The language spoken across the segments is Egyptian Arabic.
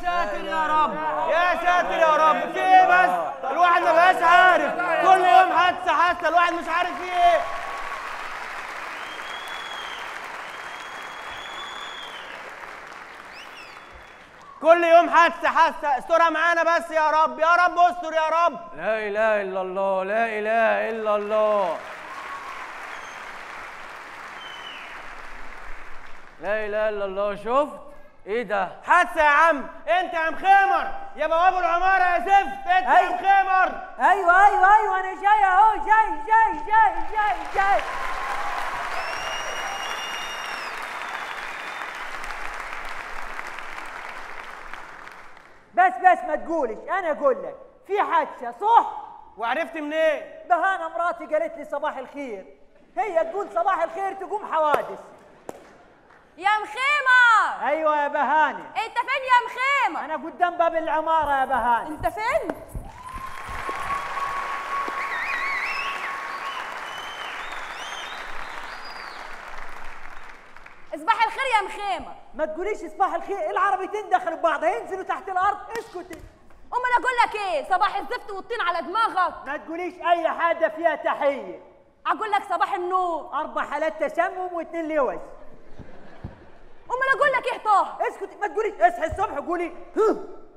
ساتر يا رب يا ساتر يا رب في ايه بس الواحد ما بقاش عارف كل يوم حادثه حادثه الواحد مش عارف في ايه كل يوم حادثه حادثه استرها معانا بس يا رب يا رب استر يا رب لا اله الا الله لا اله الا الله لا اله الا الله شفت ايه ده حادثه يا عم انت يا مخمر يا بواب العماره يا زفت انت يا أي. مخمر ايوه ايوه ايوه انا جاي اهو جاي جاي جاي جاي جاي بس بس ما تقولش انا اقول لك في حادثه صح وعرفت منين بهانه مراتي قالت لي صباح الخير هي تقول صباح الخير تقوم حوادث يا مخيمر ايوه يا بهانه انت فين يا مخيمر انا قدام باب العماره يا بهانه انت فين اصبح الخير يا مخيمر ما تقوليش صباح الخير العربيتين دخلوا ببعض هينزلوا تحت الارض اسكتي امال اقول لك ايه صباح الزفت والطين على دماغك ما تقوليش اي حاجه فيها تحيه اقول لك صباح النور اربع حالات تسمم واثنين لوز امال اقول لك ايه طه اسكتي ما تقوليش اصحي الصبح قولي ها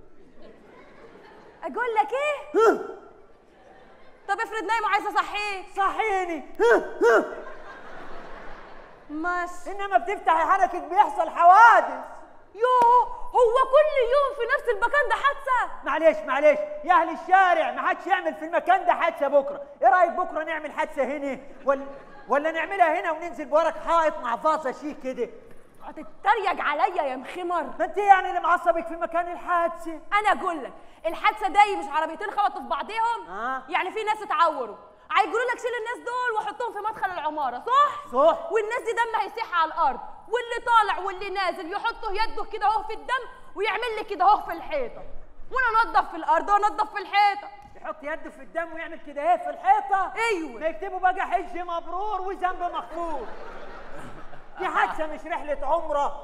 اقول لك ايه ها طب افرض نايم وعايزه اصحيك صحيني ها ها ماشي انما بتفتحي حنكك بيحصل حوادث يوه هو كل يوم في نفس المكان ده حادثه معلش معلش يا اهل الشارع ما حدش يعمل في المكان ده حادثه بكره ايه رايك بكره نعمل حادثه هنا ولا ولا نعملها هنا وننزل بورك حائط مع فاصه شيك كده هتتريق عليا يا مخمر ما انت يعني اللي معصبك في مكان الحادثه انا اقول لك الحادثه دي مش عربيتين خبطوا في بعضهم آه. يعني في ناس اتعوروا هيقولوا لك شيل الناس دول وحطهم في مدخل العماره صح صح والناس دي دم هيسيح على الارض واللي طالع واللي نازل يحطه يده كده اهو في الدم ويعمل لي كده اهو في الحيطه وانا انضف في الارض وانضف في الحيطه يحط يده في الدم ويعمل كده ايه في الحيطه ايوه ما يكتبوا بقى حج مبرور وذنب مغفور دي حادثه مش رحله عمره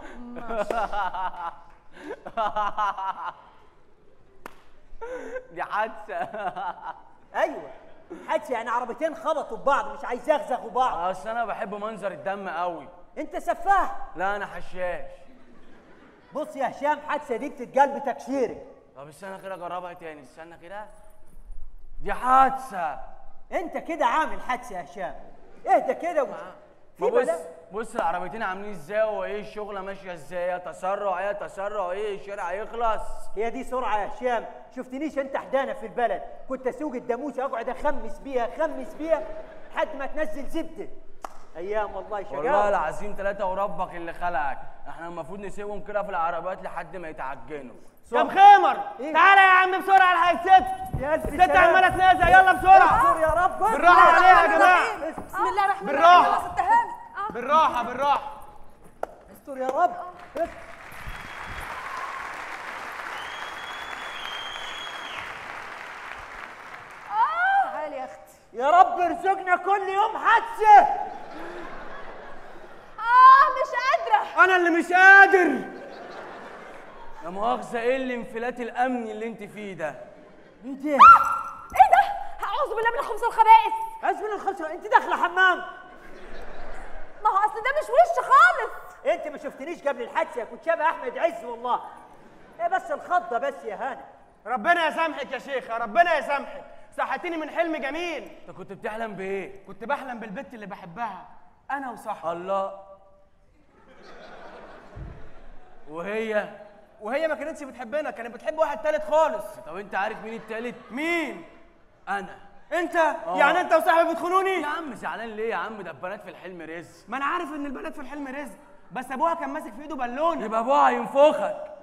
دي حادثه ايوه حادثه يعني عربيتين خبطوا ببعض مش عايز يغزغوا بعض اصل انا بحب منظر الدم قوي انت سفاه لا انا حشاش بص يا هشام حادثه دي بتتقال بتكشيرك طب استنى كده اجربها تاني استنى كده دي حادثه انت كده عامل حادثه يا هشام اهدى كده وش... ما في بص بلا بص العربيتين عاملين ازاي وايه الشغله ماشيه ازاي يا تسرع يا تسرع ايه الشارع يخلص هي دي سرعه يا هشام شفتنيش انت حدانا في البلد كنت اسوق الداموسه اقعد اخمس بيها اخمس بيها لحد ما تنزل زبده ايام والله والله شقاوه العظيم ثلاثة وربك اللي خلقك احنا المفروض نسيبهم كده في العربيات لحد ما يتعجنوا يا مخمر إيه؟ تعالى يا عم بسرعه الحق الست يا ألف الست سلامة. عماله تنازع يلا بسرعه استر يا رب بالراحه عليها يا جماعه بسم الله الرحمن بالراحة. الرحيم يا ست هاني آه. بالراحه بالراحه استر يا رب تعالي يا اختي يا رب ارزقنا كل يوم حادثه اه مش قادره انا اللي مش قادر لا مؤاخذة ايه الانفلات الامني اللي انت فيه ده ايه ده ايه ده اعوذ بالله من الخبث والخبائث عزمنا الخمسه انت داخله حمام ما هو اصل ده مش وش خالص انت ما شفتنيش قبل الحادثه كنت شبه احمد عز والله ايه بس الخضه بس يا هاني ربنا يسامحك يا شيخه ربنا يسامحك صحتيني من حلم جميل انت كنت بتحلم بايه كنت بحلم بالبت اللي بحبها انا وصاحبي الله وهي وهي ما كانتش بتحبنا كانت بتحب واحد تالت خالص طب انت عارف مين التالت مين انا انت يعني انت وصاحبي بتخونوني يا عم زعلان ليه يا عم ده البنات في الحلم رزق ما انا عارف ان البنات في الحلم رزق بس ابوها كان ماسك في ايده بالونه يبقى ابوها هينفخك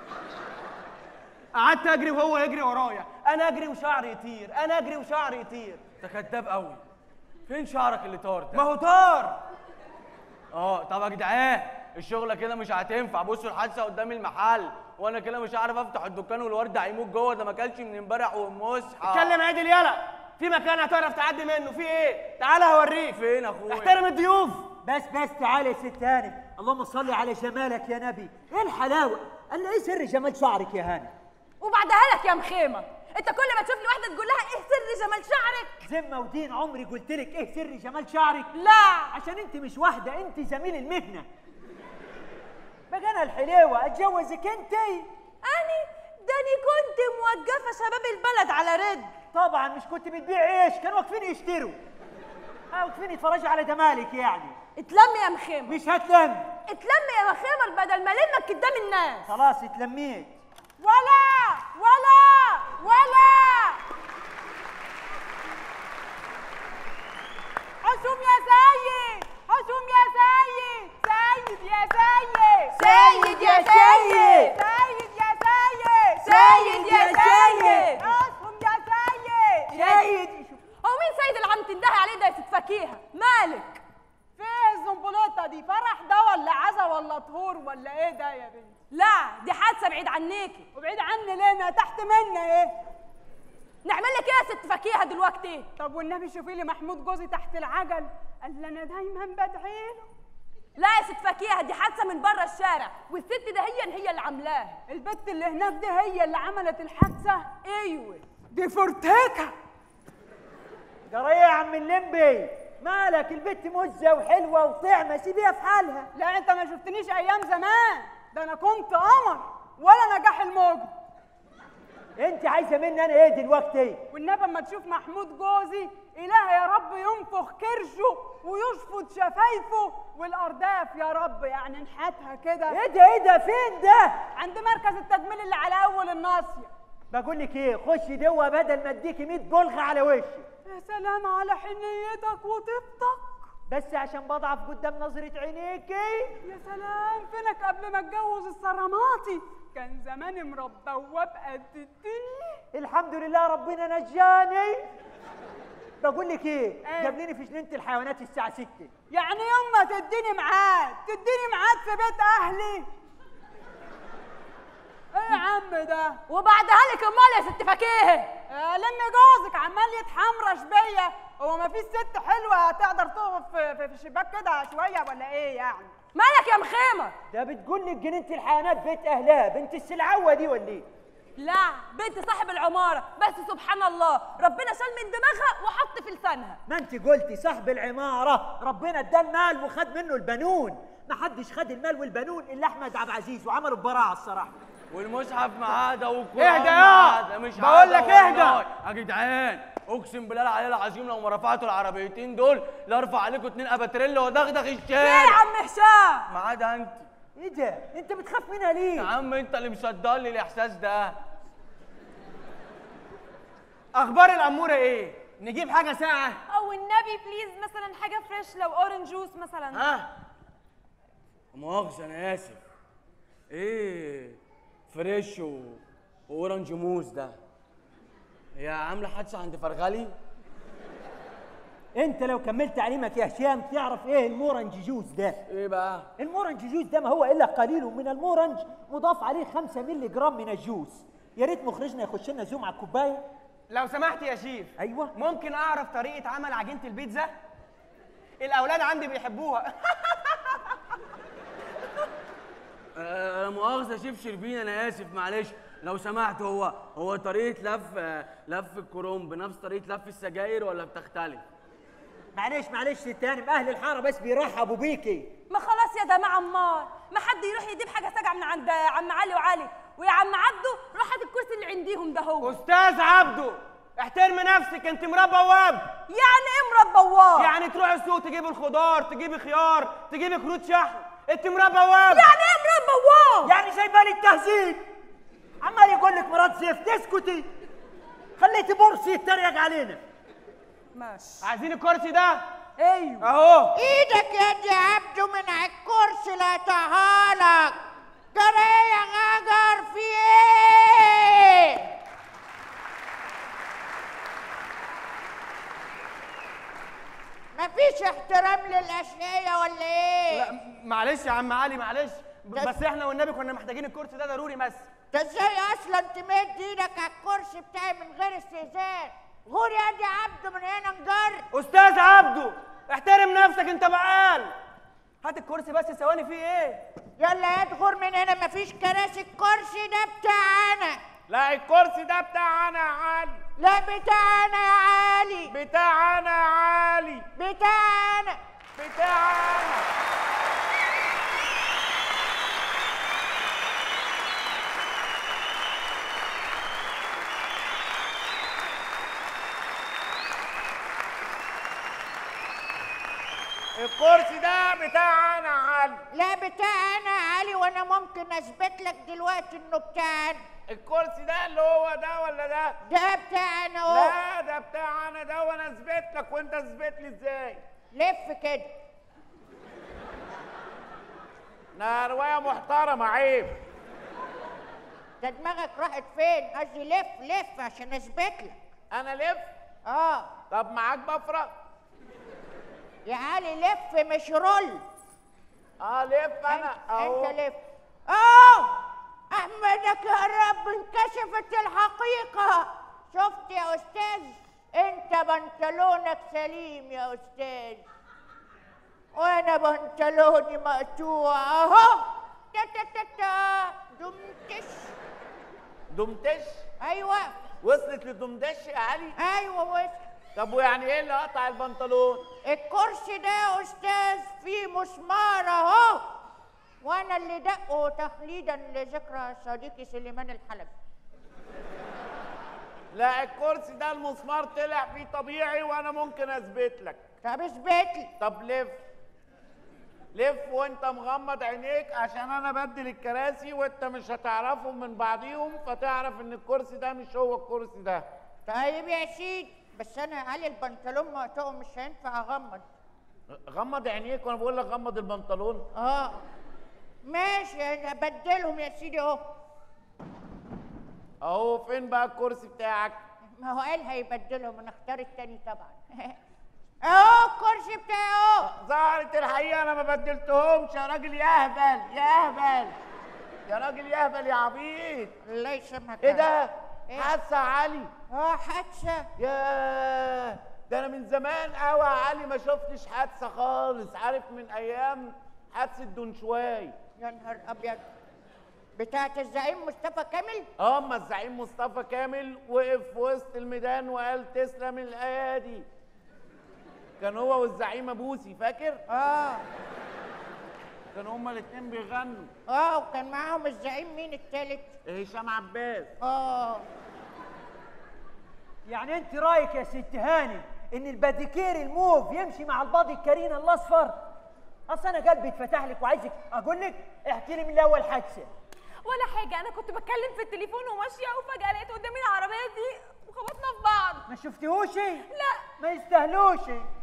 قعدت اجري وهو يجري ورايا انا اجري وشعري يطير انا اجري وشعري يطير انت كداب قوي فين شعرك اللي طار ما ده هو طار اه طب يا جدعان الشغله كده مش هتنفع بصوا الحادثه قدام المحل وانا كده مش هعرف افتح الدكان والورد هيموت جوه ده ما اكلش من امبارح ومصحى اتكلم عدل يلا في مكان هتعرف تعدي منه في ايه تعالى هوريك فين اخويا احترم الضيوف بس بس تعالي يا ست هانم اللهم صل على جمالك يا نبي ايه الحلاوه قال لي ايه سر جمال شعرك يا هاني وبعدها لك يا مخيمه انت كل ما تشوف لي واحده تقول لها ايه سر جمال شعرك ذمه ودين عمري قلت لك ايه سر جمال شعرك لا عشان انت مش واحده انت زميل المهنه بقى انا الحليوه اتجوزك انت اني داني كنت موقفه شباب البلد على رد طبعا مش كنت بتبيع ايش كانوا واقفين يشتروا اه واقفين يتفرجوا على جمالك يعني اتلم يا مخيمه مش هتلم اتلم يا مخيمه بدل ما المك قدام الناس خلاص اتلميت ولا ولا ولا حشوم يا سيد حشوم يا سيد سيد يا سيد سيد يا سيد. سيد يا سيد سيد يا سيد. حشوم يا سيد سيد هو مين سيد اللي عم تندهي عليه ده يا ست فكيهه مالك فيه الزنبلوطه دي فرح ده ولا عزا ولا طهور ولا ايه ده يا بنت لا دي حادثه بعيد عنيكي وبعيد عني ليه ما تحت منا ايه نعمل لك ايه يا ست فكيهه دلوقتي طب والنبي شوفي لي محمود جوزي تحت العجل قال لي انا دايما بدعي له لا يا ست فكيهه دي حادثه من بره الشارع والست ده هي هي اللي عاملاها البت اللي هناك دي هي اللي عملت الحادثه ايوه دي فورتيكا جرى ايه يا عم اللمبي مالك البت مزه وحلوه وطعمه سيبيها في حالها لا انت ما شفتنيش ايام زمان ده انا كنت قمر ولا نجاح الموج انت عايزه مني انا ايه دلوقتي والنبي اما تشوف محمود جوزي اله يا رب ينفخ كرشه ويشفط شفايفه والارداف يا رب يعني نحاتها كده ايه ده ايه ده فين ده عند مركز التجميل اللي على اول الناصيه بقول لك ايه خشي جوه بدل ما اديكي 100 بلغه على وشي يا سلام على حنيتك وطيبتك بس عشان بضعف قدام نظره عينيكي يا سلام فينك قبل ما اتجوز الصراماتي كان زماني مربوه بقد الدنيا الحمد لله ربنا نجاني بقول لك ايه إيه؟ قابليني في جنينه الحيوانات الساعه 6 يعني يوم ما تديني ميعاد تديني ميعاد في بيت اهلي ايه يا عم ده وبعدها لك امال يا ست فكيهه آه، لم جوزك عمال يتحمرش بيا هو ما فيش ست حلوه تقدر تقف في, في, في الشباك كده شويه ولا ايه يعني مالك يا مخيمه ده بتقول لك جنينه الحيوانات بيت اهلها بنت السلعوه دي ولا ايه لا بنت صاحب العماره بس سبحان الله ربنا شال من دماغها وحط في لسانها ما انت قلتي صاحب العماره ربنا اداه المال وخد منه البنون ما حدش خد المال والبنون الا احمد عبد العزيز وعملوا براعه الصراحه والمصحف معاه ده والقرآن اهدى يا معاه ده مش بقول عادة لك اهدى. والله. يا جدعان اقسم بالله العلي العظيم لو ما رفعتوا العربيتين دول لارفع عليكم اتنين اباتريلا ودغدغ ايه يا الشارع عم هشام ما عدا انت ايه ده انت بتخاف منها يا ليه عم انت اللي مصدر لي الاحساس ده اخبار الاموره ايه نجيب حاجه ساعه او النبي بليز مثلا حاجه فريش لو اورنج جوس مثلا ها مؤاخذة انا اسف ايه فريش و... واورنج موز ده هي عامله حادثه عند فرغلي انت لو كملت تعليمك يا هشام تعرف ايه المورنج جوز ده ايه بقى المورنج جوز ده ما هو الا قليل من المورنج مضاف عليه 5 مللي جرام من الجوز يا ريت مخرجنا يخش لنا زوم على الكوبايه لو سمحت يا شيف ايوه ممكن اعرف طريقه عمل عجينه البيتزا الاولاد عندي بيحبوها آه، لا مؤاخذة شيف شربين أنا آسف معلش لو سمحت هو هو طريقة لف آه، لف الكروم بنفس طريقة لف السجاير ولا بتختلف؟ معلش معلش التاني اهل الحاره بس بيرحبوا بيكي ما خلاص يا جماعه امال ما حد يروح يجيب حاجه ساجعه من عند عم علي وعلي ويا عم عبده روح هات الكرسي اللي عنديهم ده هو استاذ عبده احترمي نفسك انت مربى بواب يعني ايه مربوات يعني تروحي السوق تجيبي الخضار تجيبي خيار تجيبي كروت شحن انت مربى بواب يعني ايه مربوات يعني جايبه لي التهذيب عمال يقول لك مرات زفت اسكتي خليتي بورسي يتريق علينا ماشي عايزين الكرسي ده ايوه اهو ايدك يا دي عبده من على الكرسي لا يطهالك جرى ايه يا غجر في ايه مفيش احترام للاشقية ولا ايه لا معلش يا عم علي معلش ب- بس احنا والنبي كنا محتاجين الكرسي ده ضروري بس انت ازاي اصلا تمد ايدك على الكرسي بتاعي من غير استئذان غور يا دي عبده من هنا نجر استاذ عبده احترم نفسك انت بقال هات الكرسي بس ثواني فيه ايه يلا ادخل من هنا مفيش كراسي الكرسي ده بتاعنا لا الكرسي ده بتاعنا يا علي لا بتاعنا يا علي بتاعنا يا علي بتاعنا بتاعنا الكرسي ده بتاعنا يا علي لا بتاعنا يا علي وانا ممكن اثبت لك دلوقتي انه بتاعنا الكرسي ده اللي هو ده ولا ده ده بتاعنا اهو لا ده بتاعنا ده وانا اثبت لك وانت اثبت لي ازاي لف كده ده روايه محترمه عيب ده دماغك راحت فين قصدي لف لف عشان اثبت لك انا لف اه طب معاك بفرق يا علي لف مش رول اه لف انا انت, اهو انت لف اه احمدك يا رب انكشفت الحقيقه شفت يا استاذ انت بنطلونك سليم يا استاذ وانا بنطلوني مقطوع اهو تا تا تا تا دمتش دمتش ايوه وصلت لدمدش يا علي ايوه وش طب ويعني ايه اللي قطع البنطلون الكرسي ده يا استاذ فيه مسمار اهو وانا اللي دقه تخليدا لذكرى صديقي سليمان الحلبي لا الكرسي ده المسمار طلع فيه طبيعي وانا ممكن اثبت لك طب اثبت لي طب لف لف وانت مغمض عينيك عشان انا بدل الكراسي وانت مش هتعرفهم من بعضيهم فتعرف ان الكرسي ده مش هو الكرسي ده طيب يا سيدي بس انا يا علي البنطلون مقطوع مش هينفع اغمض غمض عينيك وانا بقول لك غمض البنطلون اه ماشي انا بدلهم يا سيدي اهو اهو فين بقى الكرسي بتاعك ما هو قال هيبدلهم انا اختار التاني طبعا اهو الكرسي بتاعي اهو ظهرت الحقيقه انا ما بدلتهمش يا راجل يا اهبل يا اهبل يا راجل يا اهبل يا عبيط الله يسامحك ايه يا ده إيه؟ حادثه يا علي اه حادثه يا ده انا من زمان قوي يا علي ما شفتش حادثه خالص عارف من ايام حادثه دونشواي يا نهار ابيض بتاعت الزعيم مصطفى كامل اه اما الزعيم مصطفى كامل وقف في وسط الميدان وقال تسلم الايادي كان هو والزعيمه بوسي فاكر اه كانوا هما الاتنين بيغنوا اه وكان معاهم الزعيم مين التالت هشام عباس اه يعني انت رايك يا ست هاني ان الباديكير الموف يمشي مع البادي الكرينا الاصفر اصل انا قلبي اتفتح لك وعايزك اقول لك احكي لي من الاول حادثه ولا حاجه انا كنت بتكلم في التليفون وماشيه وفجاه لقيت قدامي العربيه دي وخبطنا في بعض ما شفتيهوش لا ما يستاهلوش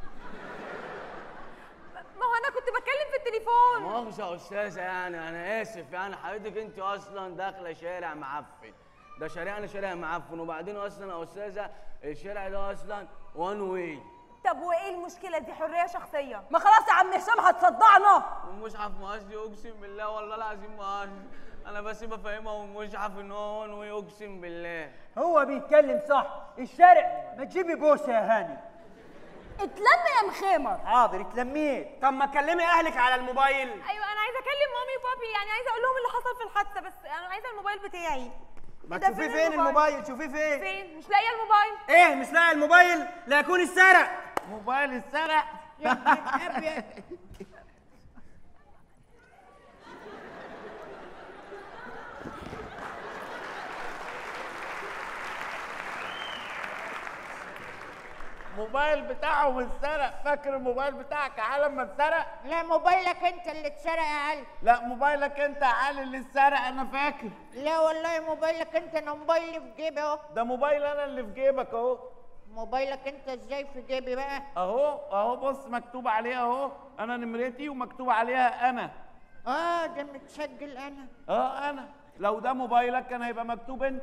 ما هو انا كنت بتكلم في التليفون مؤاخذة يا أستاذة يعني أنا آسف يعني حضرتك أنت أصلا داخلة شارع معفن ده شارعنا شارع معفن وبعدين أصلا يا أستاذة الشارع ده أصلا وان واي طب وايه المشكله دي حريه شخصيه ما خلاص يا عم هشام هتصدعنا والمصحف مقصدي أقسم بالله والله العظيم ما قصدي أنا بس بفهمها والمصحف إن هو وان واي أقسم بالله هو بيتكلم صح الشارع ما تجيبي بوسه يا هاني اتلم يا مخيمر حاضر اتلميت طب ما تكلمي اهلك على الموبايل ايوه انا عايزه اكلم مامي وبابي يعني عايزه اقول لهم اللي حصل في الحادثه بس انا عايزه الموبايل بتاعي ما ده تشوفيه فين الموبايل شوفيه فين فين مش لاقيه الموبايل ايه مش لاقي الموبايل لا يكون اتسرق موبايل اتسرق يا ابن ابيض موبايل بتاعهم اتسرق فاكر الموبايل بتاعك يا علي لما اتسرق لا موبايلك انت اللي اتسرق يا علي لا موبايلك انت يا علي اللي اتسرق انا فاكر لا والله موبايلك انت انا موبايلي في جيبي اهو ده موبايل انا اللي في جيبك اهو موبايلك انت ازاي في جيبي بقى اهو اهو بص مكتوب عليه اهو انا نمرتي ومكتوب عليها انا اه ده متسجل انا اه انا لو ده موبايلك كان هيبقى مكتوب انت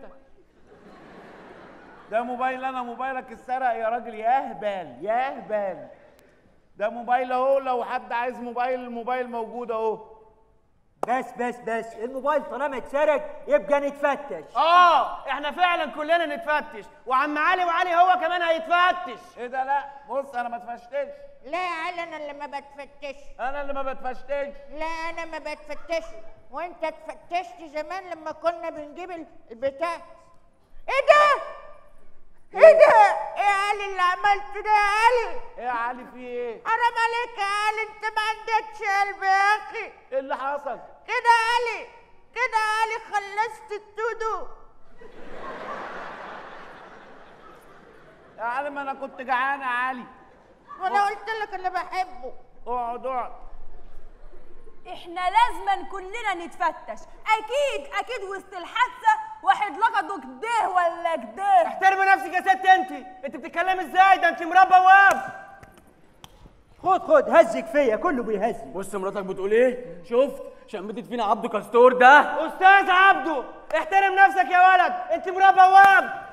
ده موبايل انا موبايلك اتسرق يا راجل يا اهبل يا اهبل ده موبايل اهو لو حد عايز موبايل الموبايل موجود اهو بس بس بس الموبايل طالما اتسرق يبقى نتفتش اه احنا فعلا كلنا نتفتش وعم علي وعلي هو كمان هيتفتش ايه ده لا بص انا ما اتفشتش لا يا علي انا اللي ما بتفتش انا اللي ما بتفشتش لا انا ما بتفتش وانت اتفتشت زمان لما كنا بنجيب ال- البتاع ايه ده ايه ده ايه يا علي اللي عملته ده يا علي ايه يا علي في ايه حرام عليك يا علي انت ما عندكش قلب يا اخي ايه اللي حصل كده يا علي كده يا علي خلصت التودو يا علي ما انا كنت جعان يا علي وانا قلت لك انا بحبه اقعد اقعد احنا لازما كلنا نتفتش اكيد اكيد وسط الحادثه واحد لقطه كده ولا كده احترمي نفسك يا ست انت انت بتتكلمي ازاي ده انت مربى واب خد خد هزك فيا كله بيهزك بص مراتك بتقول ايه شفت شمتت فينا عبده كاستور ده استاذ عبده احترم نفسك يا ولد انت مربى واب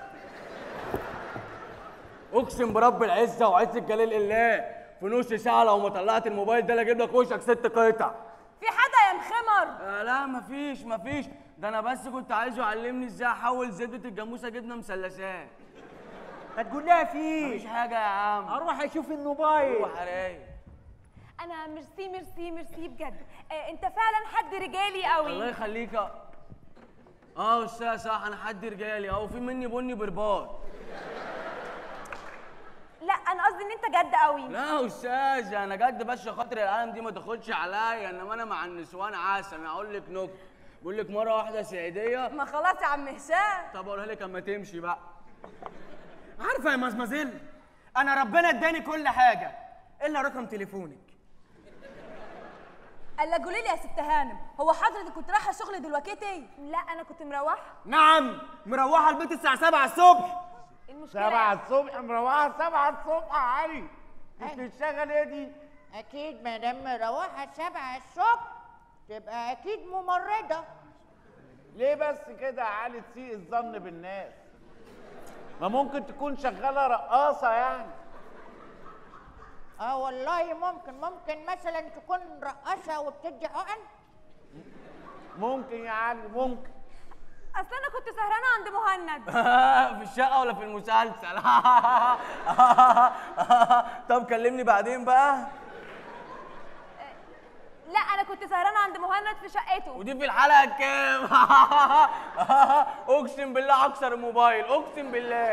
اقسم برب العزه وعزه جلال الله في نص ساعه لو ما طلعت الموبايل ده لا اجيب لك وشك ست قطع في حدا يا مخمر آه لا مفيش مفيش ده انا بس كنت عايزه يعلمني ازاي احول زبده الجاموسه جبنه مثلثات هتقول لها مفيش في حاجه يا عم اروح اشوف الموبايل روح يا رايق انا ميرسي ميرسي ميرسي بجد آه انت فعلا حد رجالي الله قوي يخليك يا- اه استاذ صح انا حد رجالي اهو في مني بني برباط لا انا قصدي ان انت جد قوي لا يا استاذ انا جد بس عشان خاطر العالم دي ما تاخدش عليا انما انا مع النسوان عسل انا اقول لك نكته بقول لك مره واحده سعيديه ما خلاص يا عم هشام طب اقولها لك اما تمشي بقى عارفه يا مزمزل انا ربنا اداني كل حاجه الا رقم تليفونك قال لك قولي لي يا ست هانم هو حضرتك كنت رايحه الشغل دلوقتي لا انا كنت مروحه نعم مروحه البيت الساعه 7 الصبح المشكله سبعة الصبح مروحة سبعة الصبح يا علي انت بتشتغل ايه دي؟ اكيد ما دام مروحه سبعة الصبح تبقى اكيد ممرضه ليه بس كده يا علي تسيء الظن بالناس؟ ما ممكن تكون شغالة رقاصة يعني اه والله ممكن ممكن مثلا تكون رقاصه وبتدي حقن ممكن يا علي ممكن اصل انا كنت سهرانه عند مهند في الشقه ولا في المسلسل طب كلمني بعدين بقى لا انا كنت سهرانه عند مهند في شقته ودي في الحلقه كام اقسم بالله اكسر الموبايل اقسم بالله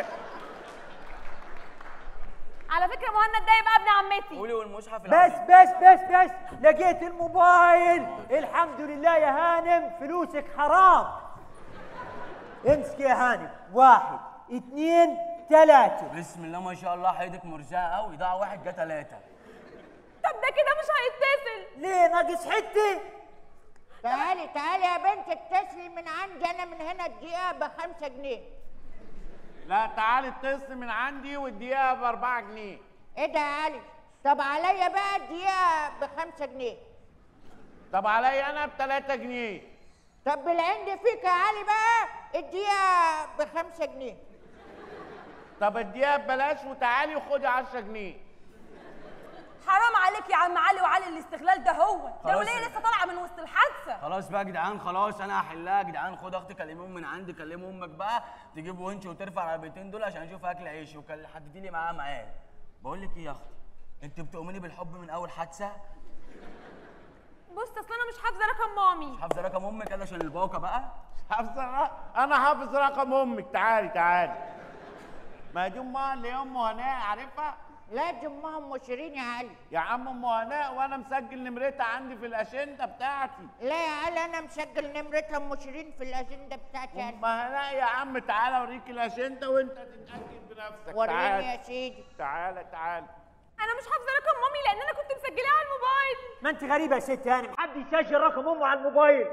على فكره مهند ده يبقى ابن عمتي قولي والمصحف بس العظيم. بس بس بس لقيت الموبايل الحمد لله يا هانم فلوسك حرام امسك يا هانم واحد اثنين ثلاثة بسم الله ما شاء الله حياتك مرزقه قوي ضاع واحد جه ثلاثه طب ده كده مش هيتصل ليه ناقص حتة تعالي تعالي يا بنت اتصلي من عندي انا من هنا الدقيقه بخمسة جنيه لا تعالي اتصل من عندي والدقيقة بأربعة جنيه ايه ده يا علي طب عليا بقى الدقيقه بخمسة جنيه طب عليا أنا بتلاتة جنيه طب بالعند فيك يا علي بقى الدقيقه بخمسة جنيه طب الدقيقة ببلاش وتعالي وخدي 10 جنيه حرام عليك يا عم علي وعلي الاستغلال ده هو ده خلاص وليه يا- لسه طالعه من وسط الحادثه خلاص بقى يا جدعان خلاص انا هحلها يا جدعان خد اختي كلميهم من عندي كلم امك بقى تجيب ونش وترفع العربيتين دول عشان اشوف اكل عيش وحددي لي معاها معاه بقول لك ايه يا اختي انت بتؤمني بالحب من اول حادثه بص اصل انا مش حافظه رقم مامي حافظه رقم امك كده عشان الباقه بقى حافظ أنا حافظ رقم أمك تعالي تعالي ما دي أمها اللي هي أم هناء عارفها؟ لا دي امهم مشيرين يا علي يا عم أم هناء وأنا مسجل نمرتها عندي في الأشنطة بتاعتي لا يا علي انا مسجل نمرتها مشيرين في الاجنده بتاعتي أم هناء يا عم تعالى أوريك الأشنطة وأنت تتأكد بنفسك وريني تعالى يا سيدي تعالى تعالى انا مش حافظه رقم مامي لان انا كنت مسجلاه على الموبايل ما انت غريبة يا ست هانم حد يسجل رقم امه على الموبايل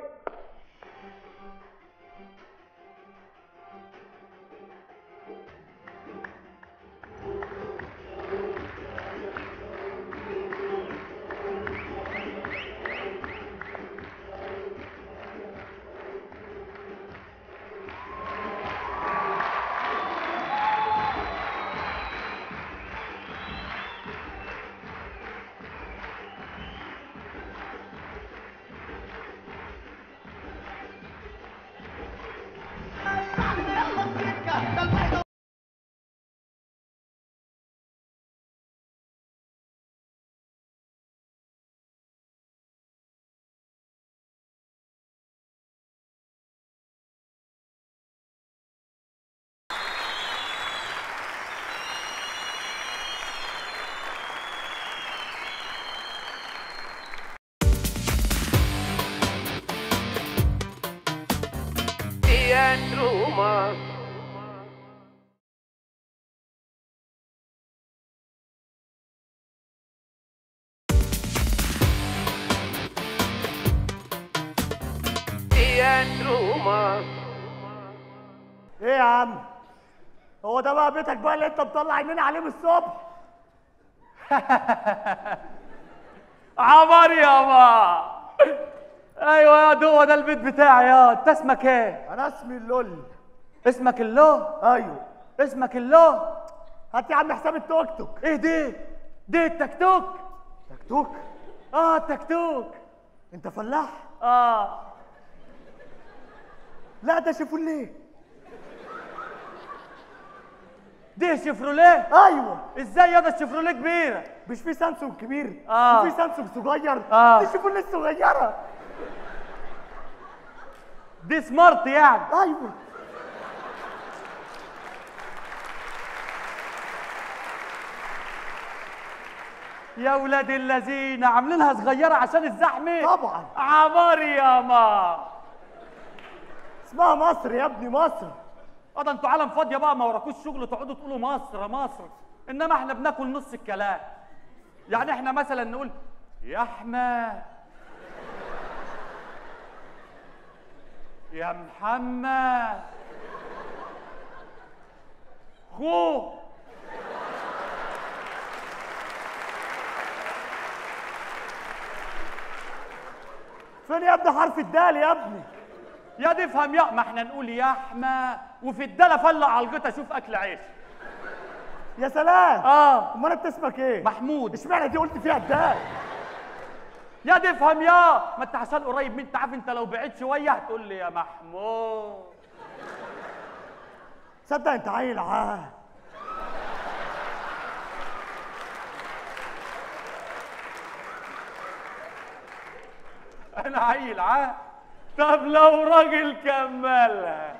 تياترو مصر تياترو مصر ايه يا عم هو ده بقى بيتك بقى اللي انت مطلع عينينا عليه من الصبح عمر يابا ايوه يا هو ده البيت بتاعي يا انت اسمك ايه انا اسمي اللول اسمك اللو ايوه اسمك اللو هات يا عم حساب التوك توك ايه دي دي التكتوك توك توك اه التكتوك انت فلاح اه لا ده شيفوليه دي شيفروليه ايوه ازاي يا ده الشيفروليه كبيره مش في سامسونج كبير آه. وفي سامسونج صغير آه. دي شيفوليه الصغيره دي سمارت يعني ايوه يا ولاد الذين عاملينها صغيره عشان الزحمه طبعا عمر ياما اسمها مصر يا ابني مصر اه ده انتوا عالم فاضيه بقى ما وراكوش شغل تقعدوا تقولوا مصر مصر انما احنا بناكل نص الكلام يعني احنا مثلا نقول يا احمد يا محمد خو فين يا ابني حرف الدال يا ابني يا دي افهم يا ما احنا نقول يا احمد وفي الداله فلع على الغيطه اشوف اكل عيش يا سلام اه امال انت اسمك ايه محمود اشمعنى دي قلت فيها الدال يا دي افهم يا ما انت عشان قريب من انت عارف انت لو بعيد شويه هتقول لي يا محمود صدق انت عيل عاه انا عيل عا طب لو راجل كملها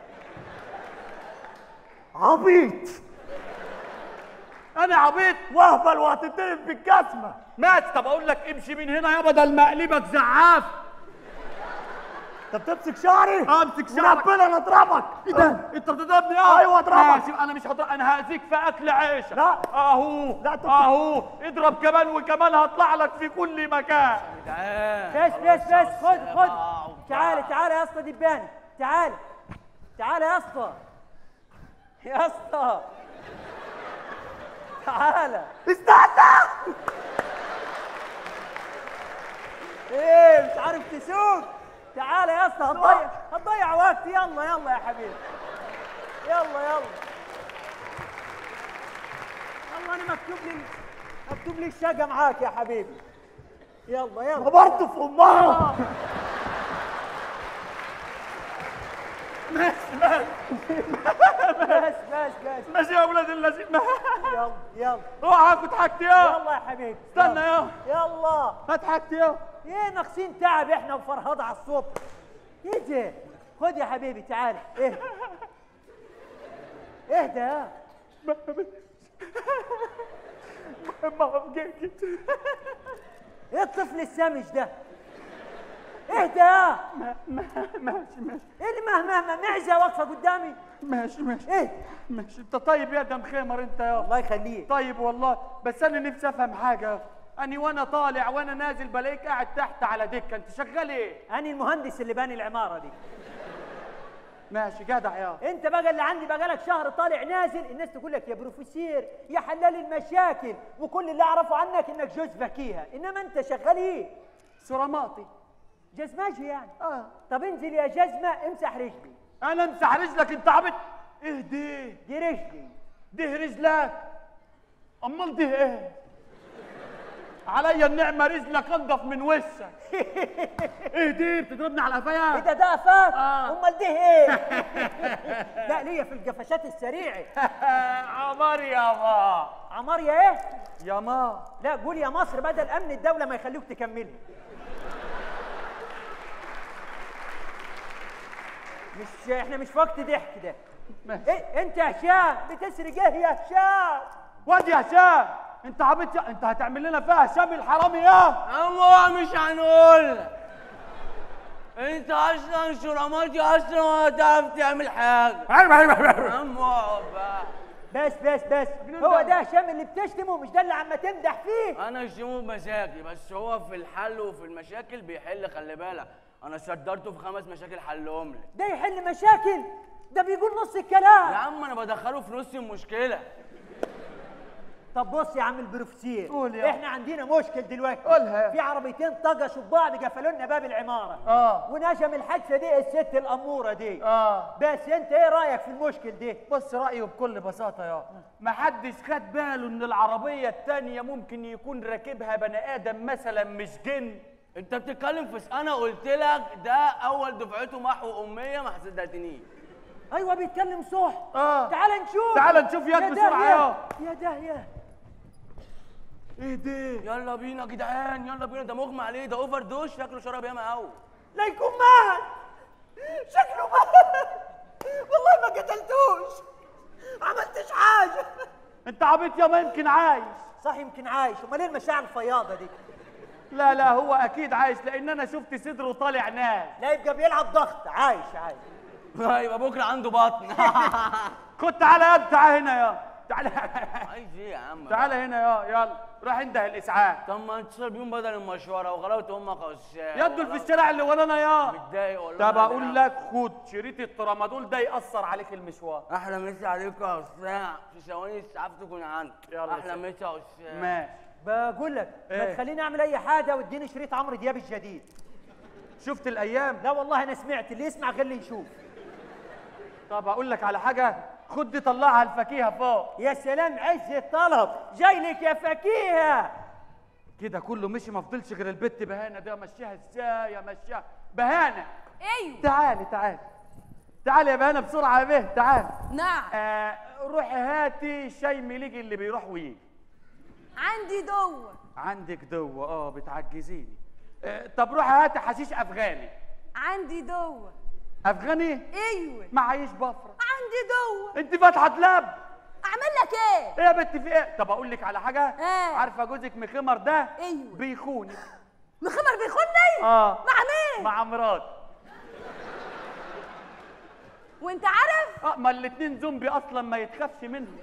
عبيط انا عبيط واهبل وهتتضرب بالجزمه مات طب اقول لك امشي من هنا يا بدل ما اقلبك زعاف انت بتمسك شعري امسك شعرك. وربنا انا اضربك ايه ده انت بتضربني اه أيوة اضربك. ماشي انا مش هضرب انا هاذيك في اكل عيشك لا. اهو لا، أنت- اهو اضرب كمان وكمان هطلع لك في كل مكان بس بس بس خد خد تعال تعال يا اسطى دباني تعال تعال يا اسطى يا اسطى تعال استنى ايه مش عارف تسوق تعال يا اسطى هتضيع هتضيع وقت يلا يلا يا حبيبي يلا يلا والله انا مكتوب لي مكتوب لي الشقه معاك يا حبيبي يلا يلا برضه في امها بس بس بس ماشي يا ولاد اللذين يلا يلا روح هاخد حاجتي يا يلا يا حبيبي استنى يا يلا هات حاجتي يا ايه ناقصين تعب احنا وفرهضة على الصبح ايه ده خد يا حبيبي تعال اهدى اهدى يا ايه الطفل السمج ده اهدى يا ماشي ماشي ايه اللي مهما مهما معزه واقفه قدامي ماشي ماشي ايه ماشي انت طيب يا دم خمر انت يا الله يخليك طيب والله بس انا نفسي افهم حاجه اني وانا طالع وانا نازل بلاقيك قاعد تحت على دكه انت شغال ايه انا المهندس اللي باني العماره دي ماشي جدع يا انت بقى اللي عندي بقى لك شهر طالع نازل الناس تقول لك يا بروفيسير يا حلال المشاكل وكل اللي اعرفه عنك انك جوز فكيهه انما انت شغال ايه سرماطي جزماجي يعني اه طب انزل يا جزمه امسح رجلي انا امسح رجلك انت عبط ايه دي دي رجلي ده رجلك امال ده ايه عليا النعمه رجلك انضف من وشك ايه دي بتضربني على ايه قفايا ده ده قفاك آه. امال ده ايه لا ليا في القفشات السريعه عمر يابا عمار يا ايه يا ما لا قول يا مصر بدل امن الدوله ما يخلوك تكملها مش احنا مش في وقت ضحك ده ماشي. إيه انت يا هشام بتسرق ايه يا هشام واد يا هشام انت عبيط يا- انت هتعمل لنا فيها هشام الحرامي يا الله مش هنقول انت اصلا شرماتي اصلا ولا تعرف تعمل حاجه ايوه ايوه يا ايوه عم اقعد بقى بس بس بس هو ده هشام اللي بتشتمه مش ده اللي عم تمدح فيه انا شمو بمزاجي بس هو في الحل وفي المشاكل بيحل خلي بالك انا صدرته في خمس مشاكل حلهم لي ده يحل مشاكل ده بيقول نص يا الكلام عم انا بدخله في نص المشكله طب بص يا عم البروفيسير قول يا. احنا عندنا مشكل دلوقتي قولها. في عربيتين طقشوا ببعض قفلوا لنا باب العماره اه ونجم الحادثه دي الست الاموره دي اه بس انت ايه رايك في المشكل دي بص رأيه بكل بساطة يا ما حدش خد باله ان العربية التانية ممكن يكون راكبها بني آدم مثلا مش جن انت بتتكلم في س- انا قلت لك ده اول دفعته محو اميه ما صدقتنيش ايوه بيتكلم صح اه تعال نشوف تعال نشوف يد يا بسرعة داهية. يا يا داهيه ايه ده يلا بينا يا جدعان يلا بينا ده مغمى عليه ده اوفر دوش شكله شرب ياما قوي لا يكون مات شكله مات والله ما قتلتوش عملتش حاجه انت عبيط يا ما يمكن عايش صح يمكن عايش امال ايه المشاعر الفياضه دي لا لا هو اكيد عايش لان انا شفت صدره طالع ناس لا يبقى بيلعب ضغط عايش عايش يبقى بكره عنده بطن خد تعالى يا تعالى هنا يا تعالى عايز ايه يا عم تعالى هنا يا يلا روح انده الاسعاف طب ما اتصل بيهم بدل المشوره وغلبت امك غشاش يدوا في الشارع اللي ورانا يا متضايق والله طب اقول لك خد شريط الترامادول ده ياثر عليك المشوار احلى مسا عليك يا استاذ في ثواني السعاف تكون عندك يلا احلى سلام. مسا يا استاذ ماشي بقول لك ما إيه؟ تخليني اعمل اي حاجه واديني شريط عمرو دياب الجديد شفت الايام لا والله انا سمعت اللي يسمع غير اللي يشوف طب اقول لك على حاجه خد دي طلعها الفكيهه فوق يا سلام عز الطلب جاي لك يا فكيهه كده كله مشي ما فضلش غير البت بهانه دي امشيها ازاي امشيها بهانه ايوه تعالي تعالي تعالي يا بهانه بسرعه يا به تعالي نعم آه روحي هاتي شاي مليجي اللي بيروح ويجي عندي دوه عندك دوه اه بتعجزيني آه طب روحي هاتي حشيش افغاني عندي دوه افغاني ايوه معيش بفره عندي دوه انت فاتحه دلاب اعمل لك ايه ايه يا بنت في ايه طب اقول لك على حاجه إيه؟ عارفه جوزك مخمر ده ايوه بيخونك مخمر بيخوني اه مع مين مع مرات وانت عارف اه ما الاتنين زومبي اصلا ما يتخافش منهم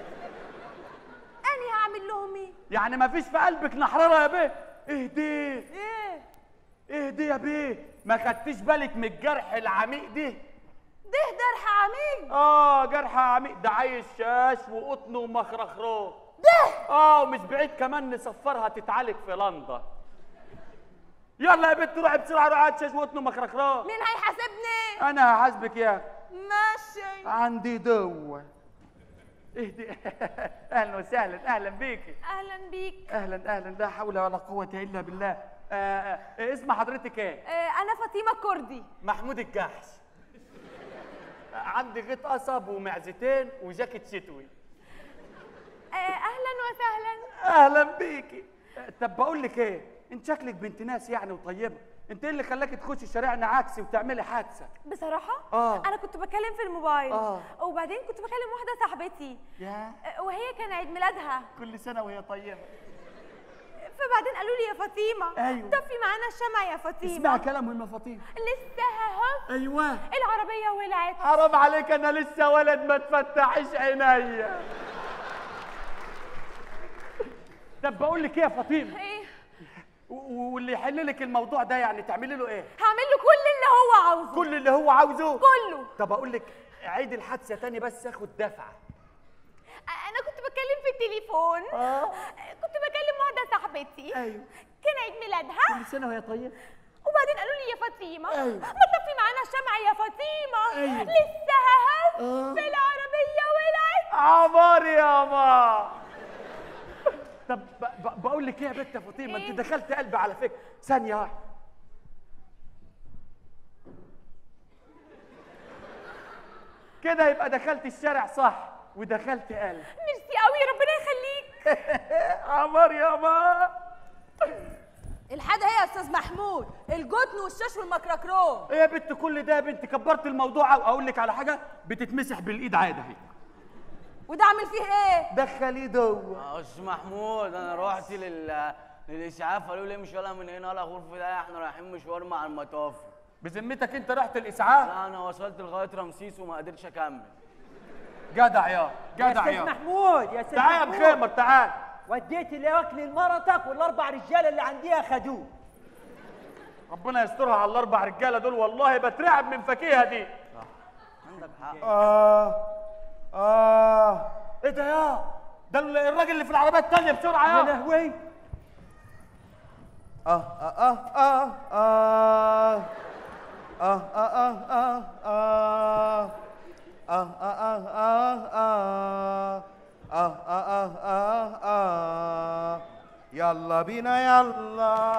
اني هعمل لهم ايه يعني ما فيش في قلبك نحرره يا بيه اهدي ايه اهدي يا بيه ما خدتيش بالك من الجرح العميق ده ده درح عميق اه جرح عميق ده عايز شاش وقطن ومخرخرو ده اه ومش بعيد كمان نسفرها تتعالج في لندن يلا يا بنت روحي بسرعه روحي هات شاش وقطن ومخرخرو مين هيحاسبني انا هحاسبك يا ماشي عندي دوه اهدي اهلا وسهلا اهلا بيكي اهلا بيك اهلا اهلا لا حول ولا قوه الا بالله آه آه اسم حضرتك ايه آه انا فاطمه كردي محمود الجحش آه، عندي غيط قصب ومعزتين وجاكيت شتوي آه اهلا وسهلا اهلا بيكي آه، طب بقول لك ايه انت شكلك بنت ناس يعني وطيبه انت ايه اللي خلاكي تخشي شارعنا عكسي وتعملي حادثه بصراحه آه. انا كنت بتكلم في الموبايل آه. وبعدين كنت بكلم واحده صاحبتي يا آه، وهي كان عيد ميلادها كل سنه وهي طيبه فبعدين قالوا لي يا فاطمه أيوة. طفي معانا الشمع يا فاطمه اسمعي كلام ام فاطمه لسه اهو ايوه العربيه ولعت حرام عليك انا لسه ولد ما تفتحش عينيا طب بقول لك ايه يا فاطمه ايه و- واللي يحل لك الموضوع ده يعني تعملي له ايه هعمل له كل اللي هو عاوزه كل اللي هو عاوزه كله طب اقول لك عيد الحادثه تاني بس اخد دفعه انا كنت بتكلم في التليفون آه. كنت بكلم واحده صاحبتي أيوة. كان عيد ميلادها كل سنه وهي طيبه وبعدين قالوا لي يا فاطمه أيوة. ما تطفي معانا الشمع يا فاطمه أيوة. لسه اهو في العربيه ولعت عمار يا ما طب ب- ب- بقول لك ايه يا بنت يا فاطمه إيه؟ انت دخلت قلبي على فكره ثانيه واحده كده يبقى دخلت الشارع صح ودخلت قلب ميرسي قوي ربنا يخليك عمار يا ما الحاجه هي يا استاذ محمود الجتن والشاش والمكركرون ايه يا بنت كل ده يا بنت كبرت الموضوع أوي. اقول لك على حاجه بتتمسح بالايد عادي اهي وده اعمل فيه ايه دخلي دوه يا استاذ محمود انا رحت لل للاسعاف قالوا لي امشي ولا من هنا ولا غرفه ده احنا رايحين مشوار مع المطاف بذمتك انت رحت الاسعاف لا انا وصلت لغايه رمسيس وما قدرتش اكمل جدع يا يا جدع استاذ يا محمود يا استاذ تعال يا محمود مخيمر تعال وديت الاكل لمرتك والاربع رجاله اللي عندي اخدوه ربنا يسترها على الاربع رجاله دول والله بترعب من فكيها دي عندك حق اه اه ايه ده يا ده الراجل اللي في العربيه الثانيه بسرعه يا يا لهوي اه اه اه اه اه اه اه اه اه اه اه اه اه اه اه اه اه يلا بينا يلا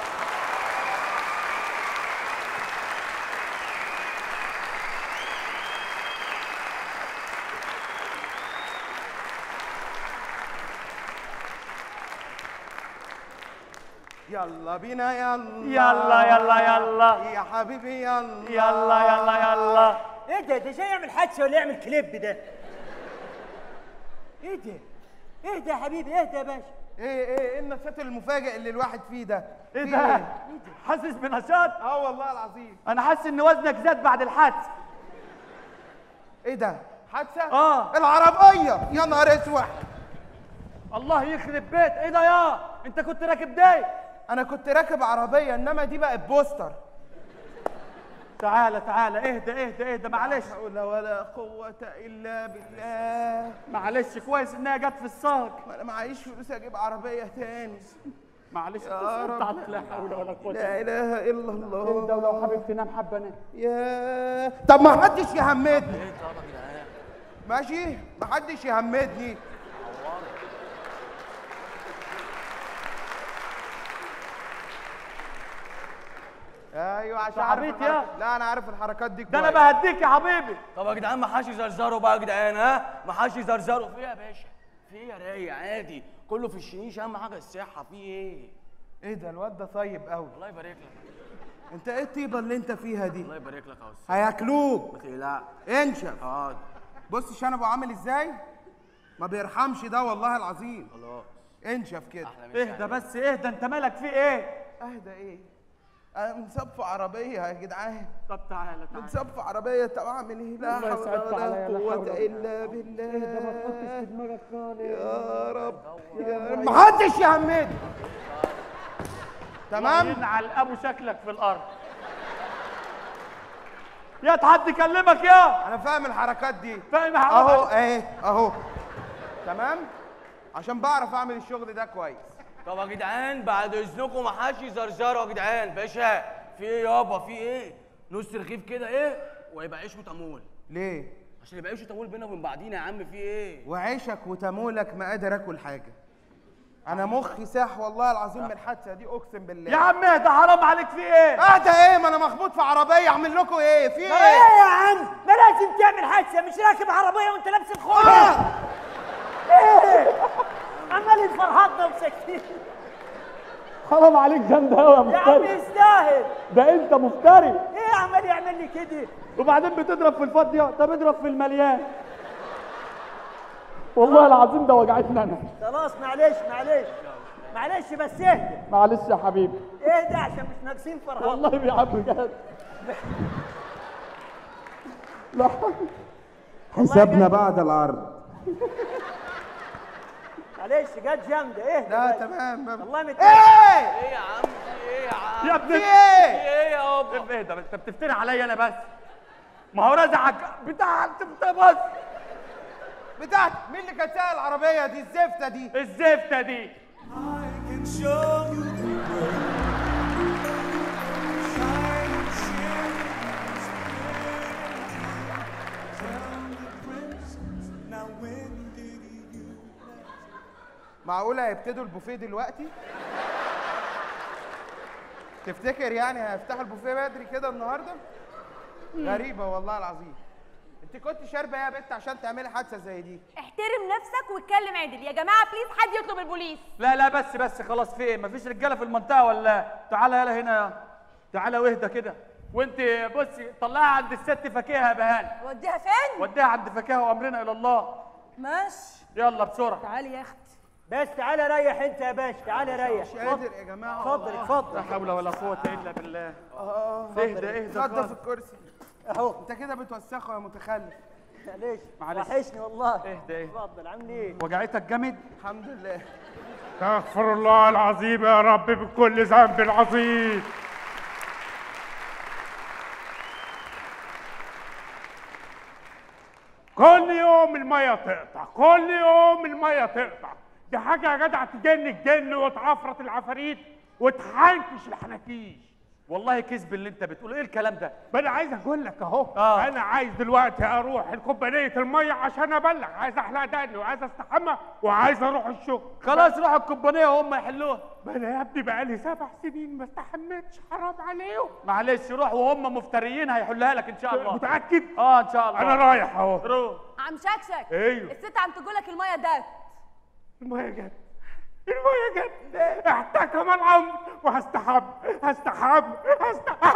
يلا بينا يلا يلا يلا يلا يا حبيبي يلا يلا يلا يلا ايه ده ده جاي يعمل حادثه ولا يعمل كليب ده ايه ده ايه ده يا حبيبي ايه ده يا باشا ايه ايه ايه النشاط المفاجئ اللي الواحد فيه ده ايه في ده حاسس بنشاط اه والله العظيم انا حاسس ان وزنك زاد بعد الحادث ايه ده حادثه اه العربيه يا نهار اسود الله يخرب بيت ايه ده يا انت كنت راكب داي انا كنت راكب عربيه انما دي بقت بوستر تعالى تعالى اهدى اهدى اهدى معلش لا حول ولا قوه الا بالله معلش كويس انها جت في الساق ما انا معيش فلوس اجيب عربيه تاني معلش يا رب لا حول ولا قوه لا اله الا الله انت ولو حابب تنام حبه نام يا طب ما حدش يهمدني ايه طبعا يا جدعان ماشي ما حدش يهمدني ايوه عشان عارف عبيط يا. الحركات- لا انا عارف الحركات دي ده انا كويس. بهديك يا حبيبي طب يا جدعان ما حدش يزرزروا بقى يا جدعان ها ما حدش يزرزروا في ايه يا باشا في ايه يا رايق عادي كله في الشنيش اهم حاجه الصحه في ايه ايه ده الواد ده طيب قوي الله يبارك لك انت ايه الطيبه اللي انت فيها دي الله يبارك لك يا استاذ هياكلوك ما تقلقش انشف اه بص شنبه عامل ازاي ما بيرحمش ده والله العظيم خلاص انشف كده احلى مسا اهدى بس اهدى انت مالك في ايه اهدى ايه انا مصف عربيه يا جدعان طب تعالى تعالى مصف عربيه طب اعمل ايه لا الله حول يسعدك ولا عليا، لا حول قوه ولا الا بالله دماغك خالص يا رب يا رب محدش يهمدني تمام ينعل ابو شكلك في الارض يا حد يكلمك يا انا فاهم الحركات دي فاهم اهو حضرتك اهي اهو تمام عشان بعرف اعمل الشغل ده كويس طب يا جدعان بعد اذنكم ما حدش يزرزروا يا جدعان باشا في ايه يابا في ايه نص رغيف كده ايه ويبقى عيش وتمول ليه عشان يبقى عيش وتمول بينا وبين بعضينا يا عم في ايه وعيشك وتمولك ما قادر اكل حاجه انا مخي ساح والله العظيم من الحادثه دي اقسم بالله يا عم اهدى حرام عليك في ايه اهدى ايه ما انا مخبوط في عربيه اعمل لكم ايه في ايه ايه يا عم ما لازم تعمل حادثه مش راكب عربيه وانت لابس الخوذه آه. ايه عمال فرحتنا وساكتين حرام عليك جامد قوي يا يا عم مفتري يستاهل ده انت مفتري ايه عمال يعمل لي كده وبعدين بتضرب في الفاضيه طب اضرب في المليان والله العظيم ده وجعتني انا خلاص معلش معلش معلش بس اهدى معلش يا حبيبي اهدى عشان مش ناقصين فرحان والله يا عم بجد لا حسابنا بعد العرض معلش جت جامده اهدى لا بس. تمام والله مت ايه ايه يا عم في ايه يا عم يا ابني في في ايه ايه يابا ايه ده انت بتفتري عليا انا بس ما هو رزعك بتاع انت بس بتاعت مين اللي كانت سايق العربيه دي الزفته دي الزفته دي معقوله هيبتدوا البوفيه دلوقتي تفتكر يعني هيفتحوا البوفيه بدري كده النهارده غريبه والله العظيم انت كنت شاربه ايه يا بنت عشان تعملي حادثه زي دي احترم نفسك واتكلم عدل يا جماعه بليز حد يطلب البوليس لا لا بس بس خلاص في ايه مفيش رجاله في المنطقه ولا تعالى يلا هنا يا تعالى واهدى كده وانت بصي طلعها عند الست فكيها يا بهان وديها فين وديها عند فكاهه وامرنا الى الله ماشي يلا بسرعه تعالي يا اختي بس تعالى ريح انت يا باشا تعالى ريح مش قادر يا جماعه اتفضل لا اتفضل حول ولا قوة إلا بالله اهدى اهدى اتفضل في خالص. الكرسي اهو انت كده بتوسخه يا متخلف معلش معلش. وحشني والله اهدى اهدى اتفضل عامل ايه وجعتك جامد الحمد لله استغفر الله العظيم يا رب بكل ذنب عظيم كل يوم المية تقطع كل يوم المية تقطع دي حاجة يا جدع تجن الجن وتعفرت العفاريت وتحنكش الحناكيش والله كذب اللي انت بتقوله ايه الكلام ده ما انا عايز اقول لك اهو آه. انا عايز دلوقتي اروح الكوبانيه الميه عشان ابلغ عايز احلق دقني وعايز استحمى وعايز اروح الشغل خلاص روح الكوبانيه وهم يحلوها ما انا يا ابني بقالي سبع سنين ما استحمتش حرام عليهم معلش روح وهم مفتريين هيحلها لك ان شاء الله متاكد اه ان شاء الله انا رايح اهو روح عم شكشك ايوه. الست عم تقولك الميه دات الميه جت الميه جت احتكم الامر وهستحم هستحم هستحم